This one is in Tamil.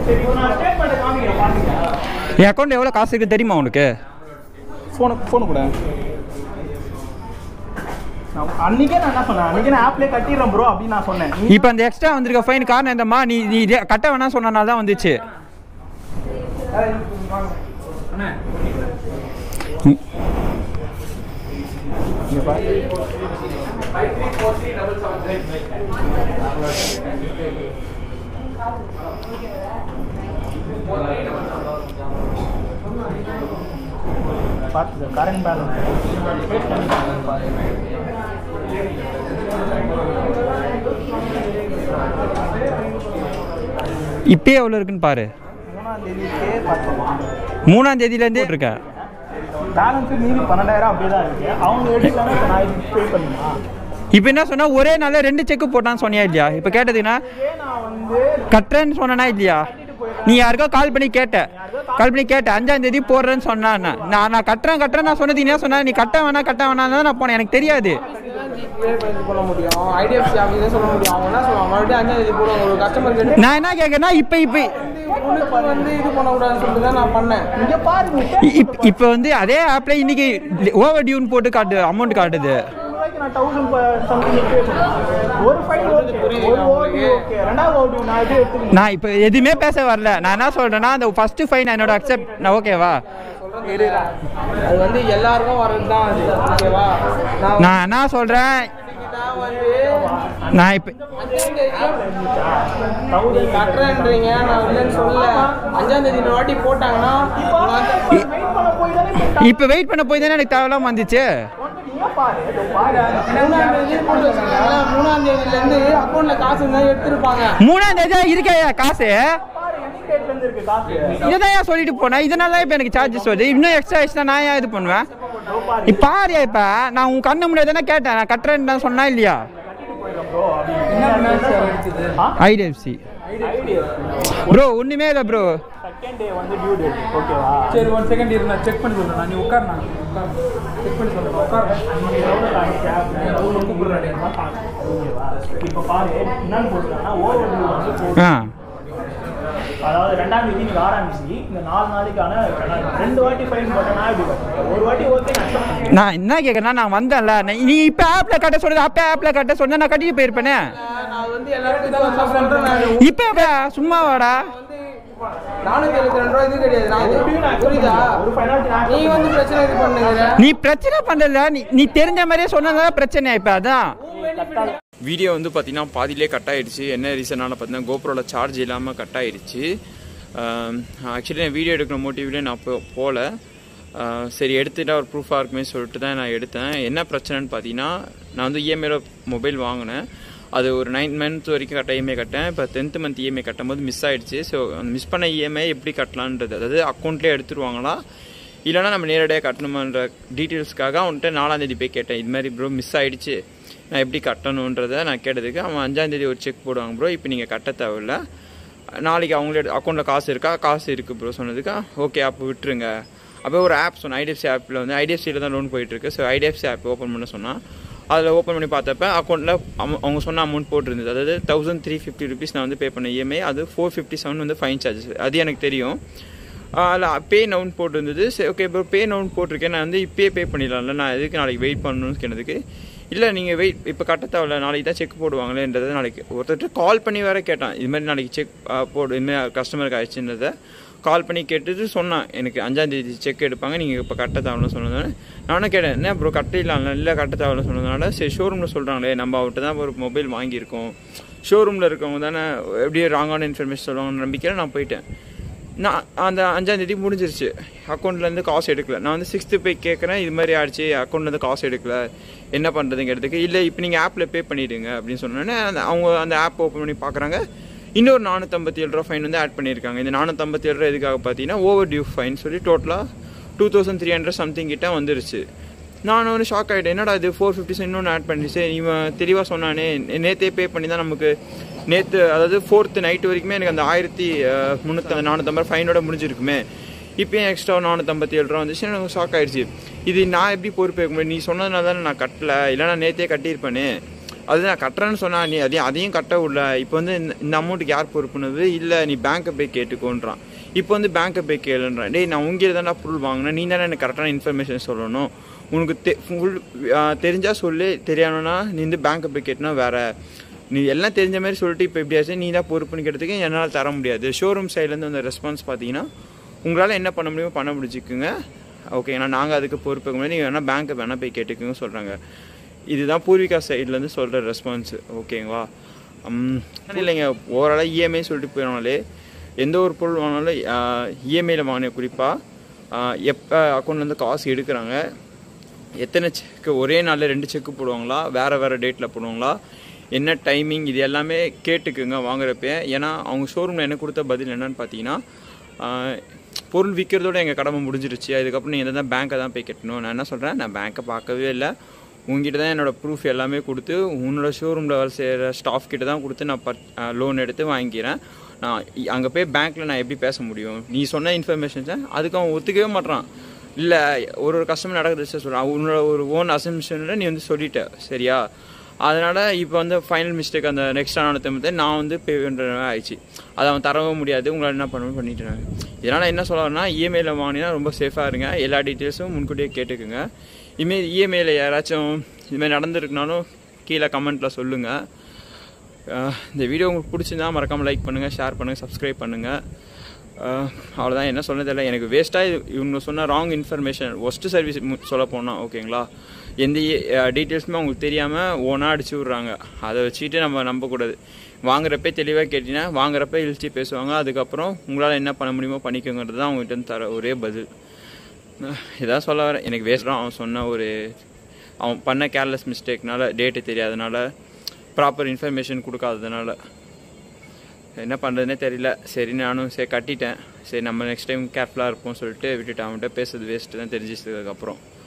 சரி இப்போ நான் ஸ்டேட்மெண்ட் காமிக்கிறேன் பாருங்க என் அக்கௌண்ட்டில் எவ்வளோ காசு இருக்குது தெரியுமா உனக்கு ஃபோனு ஃபோனு கூட நான் அன்னைக்கே நான் என்ன சொன்னேன் அன்னைக்கே நான் ஆப்லேயே கட்டிடுறேன் ப்ரோ அப்படின்னு நான் சொன்னேன் நீ இப்போ அந்த எக்ஸ்ட்ரா வந்திருக்க ஃபைன் காரணம் என்னம்மா நீ நீ இதே கட்ட வேணாம் சொன்னனால தான் வந்துச்சு இங்க பாரு. பார்த்து கரண்ட் பேலன்ஸ் பாரு இப்பயே எவ்வளோ இருக்குன்னு பாரு மூணாம் தேதிக்கே பார்த்தேன் மூணாம் தேதியிலேருந்தே இருக்கேன் பேலன்ஸ் மீதி பன்னெண்டாயிரம் அப்படியே தான் இருக்கு அவங்க எடுக்கலன்னா இப்ப நான் இது பே பண்ணுமா இப்போ என்ன சொன்னா ஒரே நாளில் ரெண்டு செக்கு போட்டான்னு சொன்னியா இல்லையா இப்போ கேட்டதுன்னா இதே நான் வந்து கட்டுறேன்னு சொன்னனா இல்லையா நீ யாருக்கோ கால் பண்ணி கேட்ட கால் பண்ணி கேட்ட அஞ்சாம் தேதி போடுறேன்னு சொன்னா நான் நான் கட்டுறேன் கட்டுறேன் நான் சொன்னது என்ன சொன்னா நீ கட்ட வேணாம் கட்ட வேணாம் தான் நான் போனேன் எனக்கு தெரியாது ஜிபே பண்ணி சொல்ல முடியும் ஐடிஎஃப்சி ஆஃபீஸே சொல்ல முடியும் அவங்க என்ன சொல்லுவாங்க மறுபடியும் அஞ்சாம் தேதி போடுவாங்க ஒரு கஸ்டமர் கேட்டு நான் என்ன கேட்கறேன்னா இப்போ இப்போ உனக்கு வந்து இது பண்ணக்கூடாதுன்னு சொல்லிட்டு தான் நான் பண்ணேன் இங்க பாருங்க இப் இப்போ வந்து அதே ஆப்ல இன்னைக்கு ஓவர் டியூன் போட்டு காட்டு அமௌண்ட் காட்டுது ரூபாய்க்கு நான் தௌசண்ட் சம்திங் பே பண்ணுவேன் ஒரு ஃபைல் ஓகே ஒரு ஓடி ஓகே ரெண்டாவது ஓடி நான் இது எடுத்துக்கணும் நான் இப்போ எதுவுமே பேச வரல நான் என்ன சொல்றேன்னா அந்த ஃபர்ஸ்ட் ஃபைன் என்னோட அக்செப்ட் நான் ஓகேவா அது வந்து எல்லாருக்கும் வர்றது தான் அது ஓகேவா நான் நான் என்ன சொல்றேன் நான் வந்து நான் இப்போ நீங்க கட்டுறேன்றீங்க நான் இல்லைன்னு சொல்ல அஞ்சாம் தேதி இந்த வாட்டி போட்டாங்கன்னா வெயிட் பண்ண போய் தானே கேட்டா இப்போ வெயிட் பண்ண போய் தானே எனக்கு தேவையில்லாம வந்துச்சு நீங்க பாரு இதோ பாரு மூணாம் தேதி போட்டு வச்சிருக்காங்க மூணாம் தேதியில இருந்து அக்கௌண்ட்ல காசு இருந்தா எடுத்திருப்பாங்க மூணாம் தேதி இருக்கே காசு பாரு எந்த டேட்ல இருந்து இருக்கு காசு இதை தான் ஏன் சொல்லிட்டு போனேன் இதனால தான் இப்போ எனக்கு சார்ஜஸ் வருது இன்னும் எக்ஸ்ட்ரா ஆயிடுச்சுன்னா நான் ஏன் இது பண்ணுவேன் இப்போ பாரியா இப்போ நான் உன் கண்ணு முன்னாடி தானே கேட்டேன் நான் கட்டுறேன்னு தான் சொன்னா இல்லையா ஐடிஎஃப்சி ப்ரோ ஒன்றுமே இல்லை ப்ரோ செகண்ட் டே வந்து டியூ டேட் ஓகேவா சரி ஒன் செகண்ட் இரு நான் செக் பண்ணி சொல்றேன் நீ உட்கார் நான் செக் பண்ணி சொல்றேன் உட்கார் இப்போ பாரு என்னன்னு போட்டுருக்காங்கன்னா ஓவர் டியூ வந்து போட்டு ஆ அதாவது ரெண்டாம் தேதி நீங்க ஆரம்பிச்சு இந்த நாலு நாளைக்கான ரெண்டு வாட்டி ஃபைன் போட்டேன்னா எப்படி கட்டுறேன்? ஒரு வாட்டி ஓகே நான் நான் என்ன கேட்குறேன்னா நான் வந்தேன்ல நான் நீ இப்போ ஆப்பில் கட்ட சொல்லுது அப்போ ஆப்பில் கட்ட சொன்னா நான் கட்டிட்டு போயிருப்பேனே நான் வந்து எல்லாருக்கும் இதை வந்து சொல்றேன் நான் இப்போ எப்போ சும்மா வாடா வந்து நானூத்தி எழுபத்தி ரெண்டு ரூபா இது கிடையாது நான் இது புரியுதா ஒரு பெனால்ட்டி நான் நீ வந்து பிரச்சனை இது பண்ணுங்கிற நீ பிரச்சனை பண்ணல நீ நீ தெரிஞ்ச மாதிரியே சொன்னதால பிரச்சனை இப்போ அதான் வீடியோ வந்து பார்த்தீங்கன்னா பாதியிலே கட் ஆயிடுச்சு என்ன ரீசனால பார்த்தீங்கன்னா கோப்ரோவில் சார்ஜ் இல்லாமல் கட் ஆயிடுச்சு ஆக்சுவலி நான் வீடியோ எடுக்கிற மோட்டிவ்லேயே நான் போ போகல ஆஹ் சரி எடுத்துட்டா ஒரு ப்ரூஃபாக இருக்குமே சொல்லிட்டு தான் நான் எடுத்தேன் என்ன பிரச்சனைன்னு பார்த்தீங்கன்னா நான் வந்து இஎம்ஐல மொபைல் வாங்கினேன் அது ஒரு நைன்த் மந்த் வரைக்கும் கட்ட இஎம்ஐ கட்டேன் இப்போ டென்த் மந்த் இஎம்ஐ கட்டும் போது மிஸ் ஆயிடுச்சு ஸோ அந்த மிஸ் பண்ண இஎம்ஐ எப்படி கட்டலான்றது அதாவது அக்கௌண்ட்லேயே எடுத்துருவாங்களா இல்லைனா நம்ம நேரடியாக கட்டணுமான்ற டீட்டெயில்ஸ்க்காக அவன்கிட்ட நாலாந்தேதி போய் கேட்டேன் இது மாதிரி ப்ரோ மிஸ் ஆயிடுச்சு நான் எப்படி கட்டணுன்றதை நான் கேட்டதுக்கு அவன் அஞ்சாந்தேதி ஒரு செக் போடுவாங்க ப்ரோ இப்போ நீங்கள் கட்ட தேவையில்ல நாளைக்கு அவங்களே அக்கௌண்ட்டில் காசு இருக்கா காசு இருக்குது ப்ரோ சொன்னதுக்கு ஓகே அப்போ விட்டுருங்க அப்போ ஒரு ஆப் சொன்னேன் ஐடிஎஃப்சி ஆப்பில் வந்து ஐடிஎஃப்சியில் தான் லோன் போயிட்டுருக்கு ஸோ ஐடிஎஃப்சி ஆப் ஓப்பன் பண்ண சொன்னால் அதில் ஓப்பன் பண்ணி பார்த்தப்ப அக்கௌண்ட்டில் அவங்க சொன்ன அமௌண்ட் போட்டிருந்தது அதாவது தௌசண்ட் த்ரீ ஃபிஃப்டி ருபீஸ் நான் வந்து பே பண்ண இஎம்ஐ அது ஃபோர் ஃபிஃப்டி செவன் வந்து ஃபைன் சார்ஜஸ் அது எனக்கு தெரியும் அதில் பே நவுன் போட்டிருந்தது சரி ஓகே இப்போ பே நவுன் போட்டிருக்கேன் நான் வந்து இப்பயே பே பண்ணிடலாம்ல நான் எதுக்கு நாளைக்கு வெயிட் பண்ணணும்னு கேட்டதுக்கு இல்லை நீங்கள் வெயிட் இப்போ கட்ட தேவையில்ல நாளைக்கு தான் செக் போடுவாங்களேன்றதை நாளைக்கு ஒருத்தர் கால் பண்ணி வேற கேட்டான் இது மாதிரி நாளைக்கு செக் போடு இதுமாதிரி கஸ்டமருக்கு ஆயிடுச்சுன்றதை கால் பண்ணி கேட்டுட்டு சொன்னான் எனக்கு அஞ்சாந்தேதி செக் எடுப்பாங்க நீங்கள் இப்போ கட்ட தேவைன்னு சொன்னதால நானும் கேட்டேன் என்ன ப்ரோ கட்டிடலாம்ல இல்லை கட்ட தேவைன்னு சொன்னதுனால சரி ஷோரூமில் சொல்கிறாங்களே நம்ம அவர்கிட்ட தான் ஒரு மொபைல் வாங்கியிருக்கோம் ஷோரூமில் இருக்கவங்க தானே எப்படியே ராங்கான இன்ஃபர்மேஷன் சொல்லுவாங்கன்னு நம்பிக்கையில் நான் போயிட்டேன் நான் அந்த அஞ்சாந்தேதி முடிஞ்சிருச்சு அக்கௌண்ட்லேருந்து காசு எடுக்கல நான் வந்து சிக்ஸ்த்து போய் கேட்குறேன் இது மாதிரி ஆயிடுச்சு அக்கௌண்ட்லேருந்து காசு எடுக்கல என்ன பண்ணுறதுங்கிறதுக்கு இல்லை இப்போ நீங்கள் ஆப்பில் பே பண்ணிவிடுங்க அப்படின்னு சொன்னோன்னே அந்த அவங்க அந்த ஆப் ஓப்பன் பண்ணி பார்க்குறாங்க இன்னொரு நானூற்றம்பத்தி ஏழு ரூபா ஃபைன் வந்து ஆட் பண்ணியிருக்காங்க இந்த நானூற்றம்பத்தி ஏழு ரூபா எதுக்காக பார்த்தீங்கன்னா ஓவர் டியூ ஃபைன் சொல்லி டோட்டலாக two thousand three hundred something கிட்ட வந்துருச்சு நான் வந்து ஷாக் ஆகிட்டேன் என்னடா இது ஃபோர் ஃபிஃப்டி இன்னொன்று ஆட் பண்ணிச்சு இவன் தெளிவாக சொன்னானே நேற்றே பே பண்ணி தான் நமக்கு நேற்று அதாவது ஃபோர்த்து நைட்டு வரைக்குமே எனக்கு அந்த ஆயிரத்தி முந்நூற்றி நானூற்றம்பது ஃபைனோட முடிஞ்சிருக்குமே இப்போயும் எக்ஸ்ட்ரா நானூற்றம்பத்தி ஏழு ரூபா வந்துச்சு எனக்கு ஷாக் ஆயிடுச்சு இது நான் எப்படி பொறுப்பேற்க முடியும் நீ சொன்னதுனால தானே நான் கட்டல இல்லைனா நேற்றே கட்டியிருப்பேனே அது நான் கட்டுறேன்னு சொன்னா நீ அதையும் அதையும் கட்ட விடல இப்போ வந்து இந்த- இந்த அமௌண்ட்டுக்கு யார் பொறுப்புனது இல்லை நீ பேங்க்கை போய் கேட்டுக்கோன்றான் இப்போ வந்து பேங்க்கை போய் கேளுன்றான் டேய் நான் உங்ககிட்ட தானே பொருள் வாங்கினேன் நீ தானே எனக்கு கரெக்டான இன்ஃபர்மேஷன் சொல்லணும் உனக்கு தெ ஃபுல் தெரிஞ்சால் சொல்லு தெரியாதுன்னா நீ வந்து பேங்க்கை போய் கேட்டினா வேற நீ எல்லாம் தெரிஞ்ச மாதிரி சொல்லிட்டு இப்போ எப்படியாச்சும் நீ தான் பொறுப்புன்னு கேட்டதுக்கு என்னால் தர முடியாது ஷோரூம் சைட்லேருந்து அந்த ரெஸ்பான்ஸ் பார்த்தீங்கன்னா உங்களால் என்ன பண்ண முடியுமோ பண்ண முடிச்சுக்குங்க ஓகேங்களா நாங்கள் அதுக்கு பொறுப்புக்க முடியாது நீங்கள் வேணால் பேங்க்கை வேணால் போய் கேட்டுக்குங்க சொல்கிறாங்க இதுதான் பூர்விகா சைட்லேருந்து சொல்கிற ரெஸ்பான்ஸ் ஓகேங்களா ம், இல்லைங்க ஓவராலாக இஎம்ஐ சொல்லிட்டு போயிடனாலே எந்த ஒரு பொருள் வாங்கினாலும் இஎம்ஐயில் வாங்கின குறிப்பாக எப்போ அக்கௌண்ட்லேருந்து காசு எடுக்கிறாங்க எத்தனை செக்கு ஒரே நாளில் ரெண்டு செக்கு போடுவாங்களா வேறு வேறு டேட்டில் போடுவாங்களா என்ன டைமிங் இது எல்லாமே கேட்டுக்குங்க வாங்குறப்ப ஏன்னா அவங்க ஷோரூமில் என்ன கொடுத்த பதில் என்னன்னு பார்த்தீங்கன்னா ஆஹ், பொருள் விற்கிறதோட எங்கள் கடமை முடிஞ்சிருச்சு அதுக்கப்புறம் நீங்கள் தான் பேங்க்கை தான் போய் கட்டணும் நான் என்ன சொல்கிறேன் நான் பேங்க்கை பார்க்கவே இல்லை உங்ககிட்ட தான் என்னோடய ப்ரூஃப் எல்லாமே கொடுத்து உன்னோட ஷோரூமில் வேலை செய்கிற ஸ்டாஃப் கிட்ட தான் கொடுத்து நான் பர் லோன் எடுத்து வாங்கிக்கிறேன் நான் அங்கே போய் பேங்க்கில் நான் எப்படி பேச முடியும் நீ சொன்ன இன்ஃபர்மேஷன்ஸை அதுக்கு அவன் ஒத்துக்கவே மாட்றான் இல்லை ஒரு ஒரு கஸ்டமர் நடக்கிறது சொல்கிறான் உன்னோட ஒரு ஓன் அசம்ஷனில் நீ வந்து சொல்லிட்ட சரியா அதனால் இப்போ வந்து ஃபைனல் மிஸ்டேக் அந்த நெக்ஸ்ட் ஆனத்தை நான் வந்து பே பண்ணுற மாதிரி ஆயிடுச்சு அதை அவன் தரவும் முடியாது உங்களால் என்ன பண்ணணும் பண்ணிட்டேன் இதனால் என்ன சொல்ல வரேன்னா இஎம்ஐயில் வாங்கினீங்கன்னா ரொம்ப சேஃபாக இருங்க எல்லா டீட்டெயில்ஸும் முன்கூட்டியே கேட்டுக்குங்க இனிமேல் இஎம்ஐயில் யாராச்சும் இதுமாதிரி நடந்திருக்குனாலும் கீழே கமெண்ட்டில் சொல்லுங்கள் அஹ் இந்த வீடியோ உங்களுக்கு பிடிச்சிருந்தா மறக்காமல் லைக் பண்ணுங்கள் ஷேர் பண்ணுங்கள் சப்ஸ்கிரைப் பண்ணுங்கள் அவ்வளோதான் என்ன சொல்ல தெரியல எனக்கு வேஸ்ட்டாக இவங்க சொன்ன ராங் இன்ஃபர்மேஷன் ஒஸ்ட்டு சர்வீஸ் சொல்ல போனால் ஓகேங்களா எந்த டீட்டெயில்ஸுமே அவங்களுக்கு தெரியாமல் ஓனாக அடிச்சு விட்றாங்க அதை வச்சுக்கிட்டு நம்ம நம்பக்கூடாது வாங்குறப்ப தெளிவாக கேட்டிங்கன்னா வாங்குறப்ப இழிச்சு பேசுவாங்க அதுக்கப்புறம் உங்களால் என்ன பண்ண முடியுமோ பண்ணிக்கோங்கிறது தான் அவங்ககிட்ட இருந்து தர ஒரே பதில் அஹ் இதான் சொல்ல வரேன் எனக்கு வேஸ்ட்டாக அவன் சொன்ன ஒரு அவன் பண்ண கேர்லெஸ் மிஸ்டேக்னால டேட்டு தெரியாதனால ப்ராப்பர் இன்ஃபர்மேஷன் கொடுக்காததுனால என்ன பண்ணுறதுனே தெரியல சரி நானும் சரி கட்டிட்டேன் சரி நம்ம நெக்ஸ்ட் டைம் கேர்ஃபுல்லாக இருப்போம் சொல்லிட்டு விட்டுட்டு அவன்கிட்ட பேசுறது வேஸ்ட்டு தான் தெரிஞ்சிச்சதுக்கப்புறம்